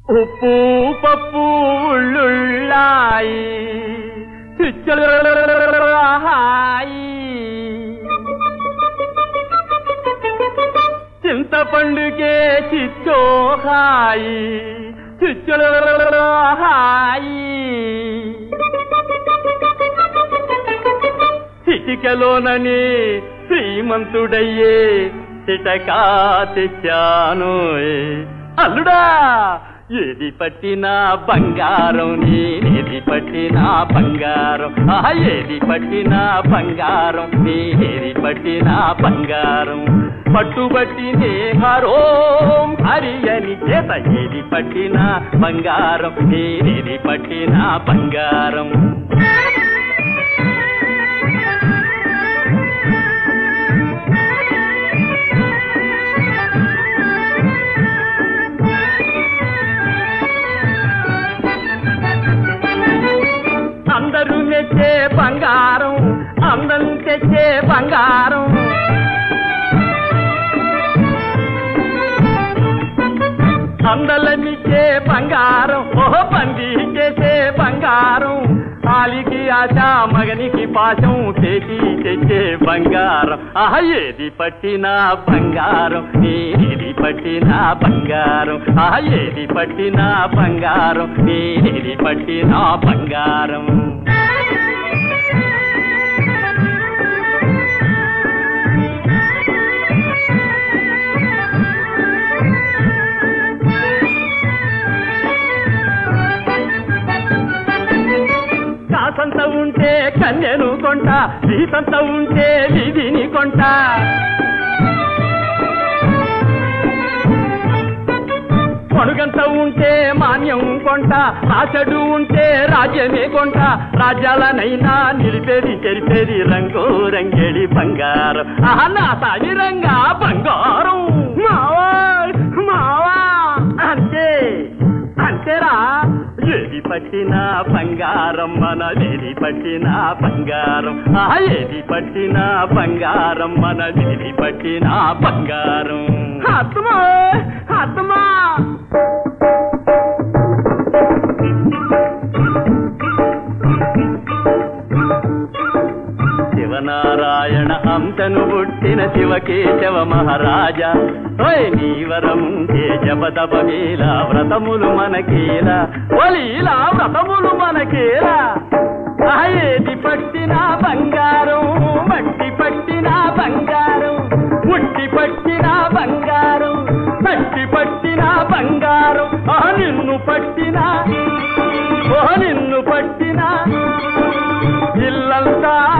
ఉప్పు పప్పు ఉళ్ళుళ్ళాయి హాయి చింతపండుకే చిచ్చోహాయి హాయి చిటికలోనని శ్రీమంతుడయ్యే చిటకా తెచ్చాను అల్లుడా ఏది పట్టినా బంగారం నేనేది పట్టినా బంగారం ఆహా ఏది పట్టినా బంగారం నేనేది పట్టినా బంగారం పట్టుబట్టి నే హరోం హరి అని చేత ఏది పట్టినా బంగారం నేనేది పట్టినా బంగారం అందరూ మెచ్చే బంగారం అందం తెచ్చే బంగారం అందలమిచ్చే బంగారం ఓహో పంది చేసే బంగారం ఆలికి ఆశ మగనికి పాశం చేసి తెచ్చే బంగారం ఆహ ఏది పట్టినా బంగారం ఏది పట్టినా బంగారం ఆహ ఏది పట్టినా బంగారం ఏది పట్టినా బంగారం కాసంత ఉంటే కన్యను కొంట వీసంత ఉంటే విధిని కొంట పొడుగంత ఉంటే మాన్యం కొంట రాచడు ఉంటే రాజ్యమే కొంట రాజ్యాలనైనా నిలిపేది చెరిపేది రంగు రంగేడి బంగారం ఆహా నా సాగిరంగా బంగారం మావా మావా అంతే అంతేరా ఏది పట్టినా బంగారం మన ఏది పట్టినా బంగారం ఆ ఏది పట్టినా బంగారం మన ఏది పట్టినా బంగారం అత్తమా అత్తమా శివనారాయణ అంతను పుట్టిన శివకేశవ మహారాజా ఓయ్ నీవరముంటే జపతపమీలా వ్రతములు మనకేలా ఒలీలా వ్రతములు మనకేలా ఆ ఏది పట్టినా బంగారం మట్టి పట్టినా బంగారం ఉట్టి పట్టినా బంగారం మట్టి పట్టినా బంగారం ఆ నిన్ను పట్టినా ఓ నిన్ను పట్టినా ఇల్లంతా